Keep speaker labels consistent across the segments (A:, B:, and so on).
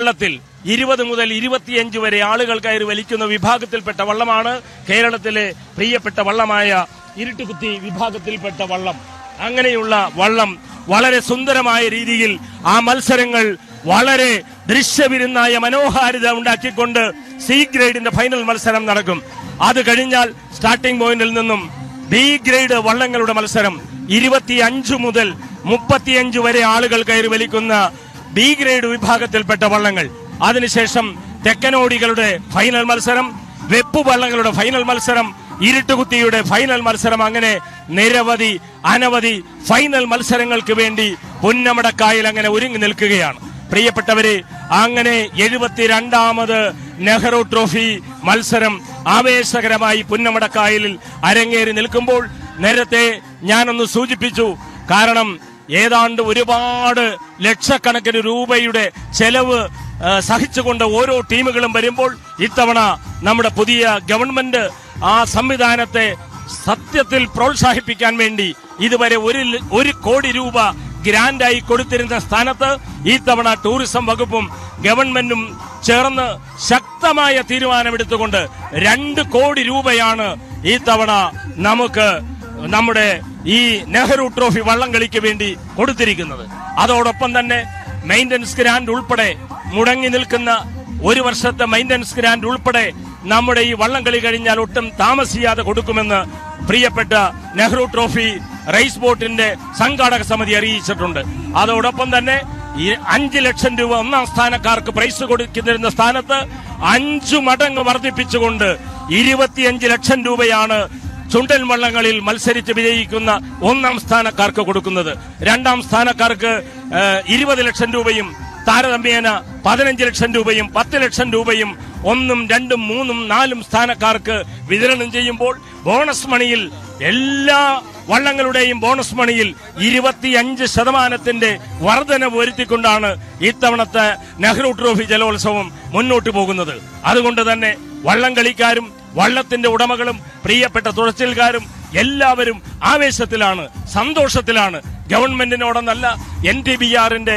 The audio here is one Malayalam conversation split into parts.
A: വള്ളത്തിൽ ഇരുപത് മുതൽ ഇരുപത്തിയഞ്ച് വരെ ആളുകൾ കയറി വലിക്കുന്ന വിഭാഗത്തിൽപ്പെട്ട വള്ളമാണ് കേരളത്തിലെ പ്രിയപ്പെട്ട വള്ളമായ ഇരുട്ടുകുത്തി വിഭാഗത്തിൽപ്പെട്ട വള്ളം അങ്ങനെയുള്ള വള്ളം വളരെ സുന്ദരമായ രീതിയിൽ ആ മത്സരങ്ങൾ വളരെ ദൃശ്യവിരുന്നായ മനോഹാരിത ഉണ്ടാക്കിക്കൊണ്ട് സി ഗ്രേഡിന്റെ ഫൈനൽ മത്സരം നടക്കും അത് കഴിഞ്ഞാൽ സ്റ്റാർട്ടിംഗ് പോയിന്റിൽ നിന്നും ബി ഗ്രേഡ് വള്ളങ്ങളുടെ മത്സരം ഇരുപത്തിയഞ്ച് മുതൽ മുപ്പത്തിയഞ്ച് വരെ ആളുകൾ കയറി വലിക്കുന്ന ബി ഗ്രേഡ് വിഭാഗത്തിൽപ്പെട്ട വള്ളങ്ങൾ അതിനുശേഷം തെക്കനോടികളുടെ ഫൈനൽ മത്സരം വെപ്പ് വള്ളങ്ങളുടെ ഫൈനൽ മത്സരം ഇരുട്ടുകുത്തിയുടെ ഫൈനൽ മത്സരം അങ്ങനെ നിരവധി അനവധി ഫൈനൽ മത്സരങ്ങൾക്ക് വേണ്ടി പുന്നമടക്കായിൽ അങ്ങനെ ഒരുങ്ങി നിൽക്കുകയാണ് പ്രിയപ്പെട്ടവരെ അങ്ങനെ എഴുപത്തിരണ്ടാമത് നെഹ്റു ട്രോഫി മത്സരം ആവേശകരമായി പുന്നമടക്കായലിൽ അരങ്ങേറി നിൽക്കുമ്പോൾ നേരത്തെ ഞാനൊന്ന് സൂചിപ്പിച്ചു കാരണം ഏതാണ്ട് ഒരുപാട് ലക്ഷക്കണക്കിന് രൂപയുടെ ചെലവ് ആ, സഹിച്ചുകൊണ്ട് ഓരോ ടീമുകളും വരുമ്പോൾ ഇത്തവണ നമ്മുടെ പുതിയ ഗവൺമെന്റ് ആ സംവിധാനത്തെ സത്യത്തിൽ പ്രോത്സാഹിപ്പിക്കാൻ വേണ്ടി ഇതുവരെ ഒരു ല- ഒരു കോടി രൂപ ഗ്രാൻഡായി കൊടുത്തിരുന്ന സ്ഥാനത്ത് ഈ തവണ ടൂറിസം വകുപ്പും ഗവൺമെന്റും ചേർന്ന് ശക്തമായ തീരുമാനമെടുത്തുകൊണ്ട് രണ്ട് കോടി രൂപയാണ് ഈ തവണ നമുക്ക് നമ്മുടെ ഈ നെഹ്റു ട്രോഫി വള്ളംകളിക്ക് വേണ്ടി കൊടുത്തിരിക്കുന്നത് അതോടൊപ്പം തന്നെ മെയിന്റനൻസ് ഗ്രാൻഡ് ഉൾപ്പെടെ മുടങ്ങി നിൽക്കുന്ന ഒരു വർഷത്തെ മെയിന്റനൻസ് ഗ്രാൻഡ് ഉൾപ്പെടെ നമ്മുടെ ഈ വള്ളംകളി കഴിഞ്ഞാൽ ഒട്ടും താമസിയാതെ കൊടുക്കുമെന്ന് പ്രിയപ്പെട്ട നെഹ്റു ട്രോഫി റേസ് ബോട്ടിന്റെ സംഘാടക സമിതി അറിയിച്ചിട്ടുണ്ട് അതോടൊപ്പം തന്നെ ഈ അഞ്ച് ലക്ഷം രൂപ ഒന്നാം സ്ഥാനക്കാർക്ക് പ്രൈസ് കൊടുക്കുന്നിരുന്ന സ്ഥാനത്ത് അഞ്ചു മടങ്ങ് വർദ്ധിപ്പിച്ചുകൊണ്ട് ഇരുപത്തിയഞ്ച് ലക്ഷം രൂപയാണ് ചുണ്ടൻ വള്ളങ്ങളിൽ മത്സരിച്ച് വിജയിക്കുന്ന ഒന്നാം സ്ഥാനക്കാർക്ക് കൊടുക്കുന്നത് രണ്ടാം സ്ഥാനക്കാർക്ക് ഇരുപത് ലക്ഷം രൂപയും താരതമ്യേന പതിനഞ്ച് ലക്ഷം രൂപയും പത്ത് ലക്ഷം രൂപയും ഒന്നും രണ്ടും മൂന്നും നാലും സ്ഥാനക്കാർക്ക് വിതരണം ചെയ്യുമ്പോൾ ബോണസ് മണിയിൽ എല്ലാ വള്ളങ്ങളുടെയും ബോണസ് മണിയിൽ ഇരുപത്തിയഞ്ച് ശതമാനത്തിന്റെ വർധന വരുത്തിക്കൊണ്ടാണ് ഇത്തവണത്തെ നെഹ്റു ട്രോഫി ജലോത്സവം മുന്നോട്ട് പോകുന്നത് അതുകൊണ്ട് തന്നെ വള്ളം കളിക്കാരും വള്ളത്തിന്റെ ഉടമകളും പ്രിയപ്പെട്ട തുഴച്ചിൽക്കാരും എല്ലാവരും ആവേശത്തിലാണ് സന്തോഷത്തിലാണ് ഗവൺമെന്റിനോടൊന്നല്ല എൻ ടി ബി ആറിന്റെ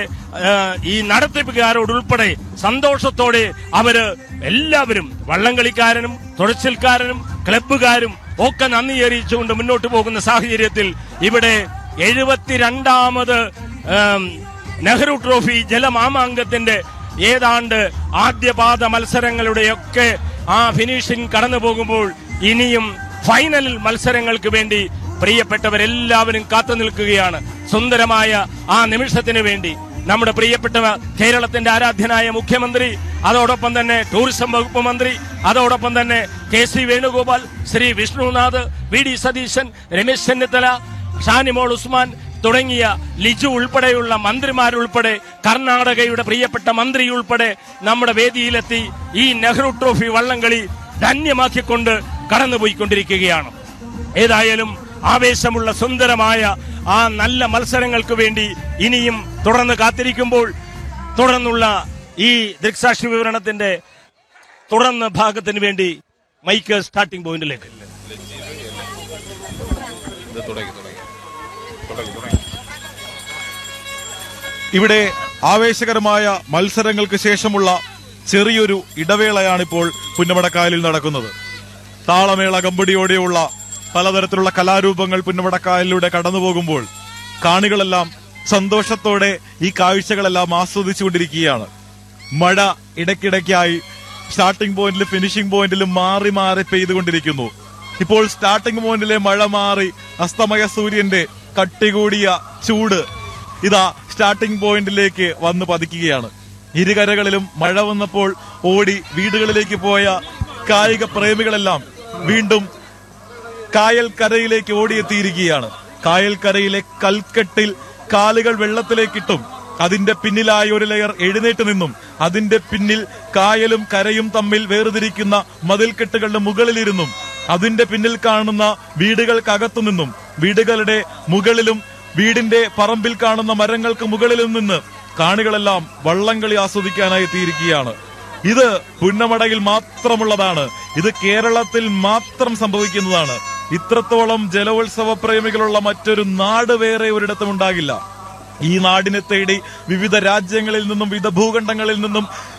A: ഈ നടത്തിപ്പുകാരോടുൾപ്പെടെ സന്തോഷത്തോടെ അവര് എല്ലാവരും വള്ളം കളിക്കാരനും തുഴച്ചിൽക്കാരനും ക്ലബ്ബുകാരും ഒക്കെ നന്ദി അറിയിച്ചുകൊണ്ട് മുന്നോട്ട് പോകുന്ന സാഹചര്യത്തിൽ ഇവിടെ എഴുപത്തിരണ്ടാമത് ഏം, നെഹ്റു ട്രോഫി ജലമാമാങ്കത്തിന്റെ ഏതാണ്ട് ആദ്യപാദ മത്സരങ്ങളുടെയൊക്കെ ആ ഫിനിഷിംഗ് കടന്നു പോകുമ്പോൾ ഇനിയും ഫൈനൽ മത്സരങ്ങൾക്ക് വേണ്ടി പ്രിയപ്പെട്ടവരെല്ലാവരും കാത്തു നിൽക്കുകയാണ് സുന്ദരമായ ആ നിമിഷത്തിന് വേണ്ടി നമ്മുടെ പ്രിയപ്പെട്ട കേരളത്തിന്റെ ആരാധ്യനായ മുഖ്യമന്ത്രി അതോടൊപ്പം തന്നെ ടൂറിസം വകുപ്പ് മന്ത്രി അതോടൊപ്പം തന്നെ K C Venugopal Shri Vishnunath V D Satheesan Ramesh Chennithala Shanimol Usman തുടങ്ങിയ ലിജു ഉൾപ്പെടെയുള്ള മന്ത്രിമാരുൾപ്പെടെ കർണാടകയുടെ പ്രിയപ്പെട്ട മന്ത്രി ഉൾപ്പെടെ നമ്മുടെ വേദിയിലെത്തി ഈ നെഹ്റു ട്രോഫി വള്ളംകളി ധന്യമാക്കിക്കൊണ്ട് കടന്നുപോയിക്കൊണ്ടിരിക്കുകയാണ് ഏതായാലും ആവേശമുള്ള സുന്ദരമായ ആ നല്ല മത്സരങ്ങൾക്ക് വേണ്ടി ഇനിയും തുടർന്ന് കാത്തിരിക്കുമ്പോൾ തുടർന്നുള്ള ഈ ദൃക്സാക്ഷി വിവരണത്തിന്റെ തുടർന്ന് ഭാഗത്തിന് വേണ്ടി മൈക്ക് സ്റ്റാർട്ടിംഗ് പോയിന്റിലേക്ക്
B: ഇവിടെ ആവേശകരമായ മത്സരങ്ങൾക്ക് ശേഷമുള്ള ചെറിയൊരു ഇടവേളയാണിപ്പോൾ പുന്നമടക്കായലിൽ നടക്കുന്നത് താളമേള കമ്പടിയോടെയുള്ള പലതരത്തിലുള്ള കലാരൂപങ്ങൾ പുന്നമടക്കായലിലൂടെ കടന്നുപോകുമ്പോൾ കാണികളെല്ലാം സന്തോഷത്തോടെ ഈ കാഴ്ചകളെല്ലാം ആസ്വദിച്ചുകൊണ്ടിരിക്കുകയാണ് മഴ ഇടയ്ക്കിടയ്ക്കായി സ്റ്റാർട്ടിംഗ് പോയിന്റിലും ഫിനിഷിംഗ് പോയിന്റിലും മാറി മാറി പെയ്തുകൊണ്ടിരിക്കുന്നു ഇപ്പോൾ സ്റ്റാർട്ടിംഗ് പോയിന്റിലെ മഴ മാറി അസ്തമയ സൂര്യന്റെ കട്ടികൂടിയ ചൂട് ഇതാ സ്റ്റാർട്ടിംഗ് പോയിന്റിലേക്ക് വന്ന് പതിക്കുകയാണ് ഇരുകരകളിലും മഴ വന്നപ്പോൾ ഓടി വീടുകളിലേക്ക് പോയ കായിക പ്രേമികളെല്ലാം വീണ്ടും കായൽ കരയിലേക്ക് ഓടിയെത്തിയിരിക്കുകയാണ് കായൽ കരയിലെ കൽക്കെട്ടിൽ കാലുകൾ വെള്ളത്തിലേക്കിട്ടും അതിന്റെ പിന്നിലായി ഒരു ലെയർ എഴുന്നേറ്റ് നിന്നും അതിന്റെ പിന്നിൽ കായലും കരയും തമ്മിൽ വേർതിരിക്കുന്ന മതിൽക്കെട്ടുകളുടെ മുകളിലിരുന്നും അതിന്റെ പിന്നിൽ കാണുന്ന വീടുകൾക്കകത്തു നിന്നും വീടുകളുടെ മുകളിലും വീടിന്റെ പറമ്പിൽ കാണുന്ന മരങ്ങൾക്ക് മുകളിലും നിന്ന് കാണികളെല്ലാം വള്ളംകളി ആസ്വദിക്കാനായി എത്തിയിരിക്കുകയാണ് ഇത് പുന്നമടയിൽ മാത്രമുള്ളതാണ് ഇത് കേരളത്തിൽ മാത്രം സംഭവിക്കുന്നതാണ് ഇത്രത്തോളം ജലോത്സവ പ്രേമികളുള്ള മറ്റൊരു നാട് വേറെ ഒരിടത്തും ഉണ്ടാകില്ല ഈ നാടിനെ തേടി വിവിധ രാജ്യങ്ങളിൽ നിന്നും വിവിധ ഭൂഖണ്ഡങ്ങളിൽ നിന്നും